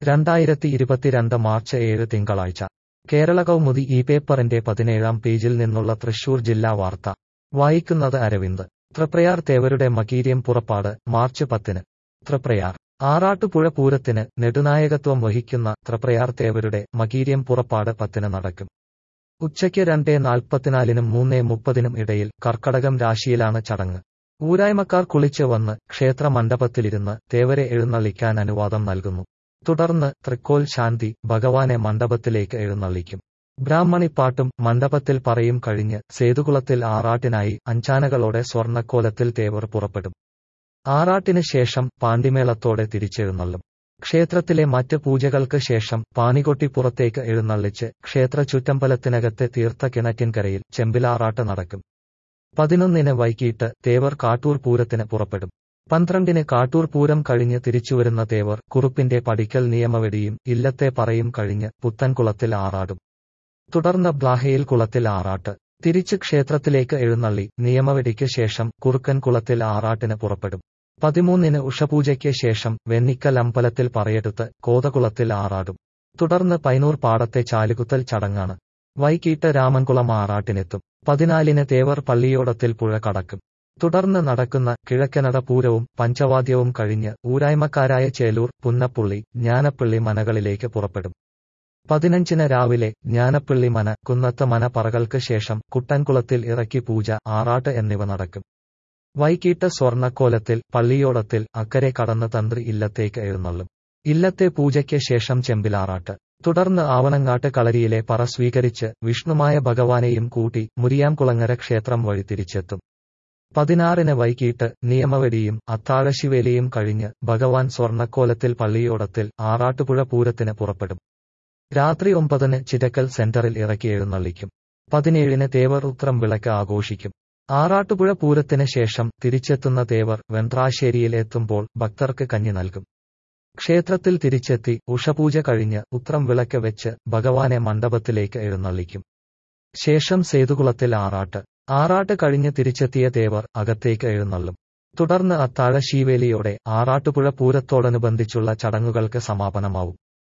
രണ്ടായിരത്തി ഇരുപത്തിരണ്ട് മാർച്ച് ഏഴ് തിങ്കളാഴ്ച കേരള കൗമുദി ഈ പേപ്പറിന്റെ പതിനേഴാം പേജിൽ നിന്നുള്ള തൃശൂർ ജില്ലാ വാർത്ത വായിക്കുന്നത് അരവിന്ദ് തൃപ്രയാർ തേവരുടെ മകീര്യം പുറപ്പാട് മാർച്ച് പത്തിന് തൃപ്രയാർ ആറാട്ടുപുഴ പൂരത്തിന് നെടുനായകത്വം വഹിക്കുന്ന തൃപ്രയാർ തേവരുടെ മകീര്യം പുറപ്പാട് പത്തിന് നടക്കും ഉച്ചയ്ക്ക് രണ്ടേ നാൽപ്പത്തിനാലിനും മൂന്നേ മുപ്പതിനും ഇടയിൽ കർക്കടകം രാശിയിലാണ് ചടങ്ങ് ഊരായ്മക്കാർ കുളിച്ച് വന്ന് ക്ഷേത്ര മണ്ഡപത്തിലിരുന്ന് തേവരെ എഴുന്നള്ളിക്കാൻ അനുവാദം നൽകുന്നു തുടർന്ന് തൃക്കോൽ ശാന്തി ഭഗവാനെ മണ്ഡപത്തിലേക്ക് എഴുന്നള്ളിക്കും ബ്രാഹ്മണിപ്പാട്ടും മണ്ഡപത്തിൽ പറയും കഴിഞ്ഞ് സേതുകുളത്തിൽ ആറാട്ടിനായി അഞ്ചാനകളോടെ സ്വർണ്ണക്കോലത്തിൽ തേവർ പുറപ്പെടും ആറാട്ടിന് ശേഷം പാണ്ടിമേളത്തോടെ തിരിച്ചെഴുന്നള്ളും ക്ഷേത്രത്തിലെ മറ്റ് പൂജകൾക്ക് ശേഷം പാണികൊട്ടി പുറത്തേക്ക് എഴുന്നള്ളിച്ച് ക്ഷേത്ര ചുറ്റമ്പലത്തിനകത്തെ തീർത്ഥ കിണറ്റിൻകരയിൽ ചെമ്പിലാറാട്ട് നടക്കും പതിനൊന്നിന് വൈകിട്ട് തേവർ കാട്ടൂർ പൂരത്തിന് പുറപ്പെടും പന്ത്രണ്ടിന് കാട്ടൂർ പൂരം കഴിഞ്ഞ് തിരിച്ചുവരുന്ന തേവർ കുറുപ്പിന്റെ പടിക്കൽ നിയമവെടിയും ഇല്ലത്തെ പറയും കഴിഞ്ഞ് പുത്തൻകുളത്തിൽ ആറാടും തുടർന്ന് ബ്ലാഹയിൽ കുളത്തിൽ ആറാട്ട് തിരിച്ച് ക്ഷേത്രത്തിലേക്ക് എഴുന്നള്ളി നിയമവെടിക്ക് ശേഷം കുറുക്കൻ കുളത്തിൽ ആറാട്ടിന് പുറപ്പെടും പതിമൂന്നിന് ഉഷപൂജയ്ക്ക് ശേഷം വെന്നിക്കൽ അമ്പലത്തിൽ പറയെടുത്ത് കോതകുളത്തിൽ ആറാടും തുടർന്ന് പൈനൂർ പാടത്തെ ചാലുകുത്തൽ ചടങ്ങാണ് വൈകിട്ട് രാമൻകുളം ആറാട്ടിനെത്തും പതിനാലിന് തേവർ പള്ളിയോടത്തിൽ പുഴ കടക്കും തുടർന്ന് നടക്കുന്ന കിഴക്കനട പൂരവും പഞ്ചവാദ്യവും കഴിഞ്ഞ് ഊരായ്മക്കാരായ ചേലൂർ പുന്നപ്പുള്ളി ജ്ഞാനപ്പള്ളി മനകളിലേക്ക് പുറപ്പെടും പതിനഞ്ചിന് രാവിലെ ജ്ഞാനപ്പള്ളി മന കുന്നത്ത് മന പറകൾക്ക് ശേഷം കുട്ടൻകുളത്തിൽ ഇറക്കി പൂജ ആറാട്ട് എന്നിവ നടക്കും വൈകിട്ട് സ്വർണ്ണക്കോലത്തിൽ പള്ളിയോടത്തിൽ അക്കരെ കടന്ന് തന്ത്രി ഇല്ലത്തേക്ക് എഴുന്നള്ളും ഇല്ലത്തെ പൂജയ്ക്ക് ശേഷം ചെമ്പിലാറാട്ട് തുടർന്ന് ആവണങ്ങാട്ട് കളരിയിലെ പറ സ്വീകരിച്ച് വിഷ്ണുമായ ഭഗവാനെയും കൂട്ടി മുരിയാംകുളങ്ങര ക്ഷേത്രം വഴി തിരിച്ചെത്തും പതിനാറിന് വൈകിട്ട് നിയമവെടിയും അത്താഴശിവേലിയും കഴിഞ്ഞ് ഭഗവാൻ സ്വർണ്ണക്കോലത്തിൽ പള്ളിയോടത്തിൽ ആറാട്ടുപുഴ പൂരത്തിന് പുറപ്പെടും രാത്രി ഒമ്പതിന് ചിരക്കൽ സെന്ററിൽ ഇറക്കി എഴുന്നള്ളിക്കും പതിനേഴിന് തേവർ ഉത്രം വിളക്ക് ആഘോഷിക്കും ആറാട്ടുപുഴ പൂരത്തിന് ശേഷം തിരിച്ചെത്തുന്ന തേവർ വെൺട്രാശ്ശേരിയിൽ എത്തുമ്പോൾ ഭക്തർക്ക് കഞ്ഞി നൽകും ക്ഷേത്രത്തിൽ തിരിച്ചെത്തി ഉഷപൂജ കഴിഞ്ഞ് ഉത്രം വിളക്ക് വെച്ച് ഭഗവാനെ മണ്ഡപത്തിലേക്ക് എഴുന്നള്ളിക്കും ശേഷം സേതുകുളത്തിൽ ആറാട്ട് ആറാട്ട് കഴിഞ്ഞ് തിരിച്ചെത്തിയ തേവർ അകത്തേക്ക് എഴുന്നള്ളും തുടർന്ന് അത്താഴ ശീവേലിയോടെ ആറാട്ടുപുഴ പൂരത്തോടനുബന്ധിച്ചുള്ള ചടങ്ങുകൾക്ക് സമാപനമാവും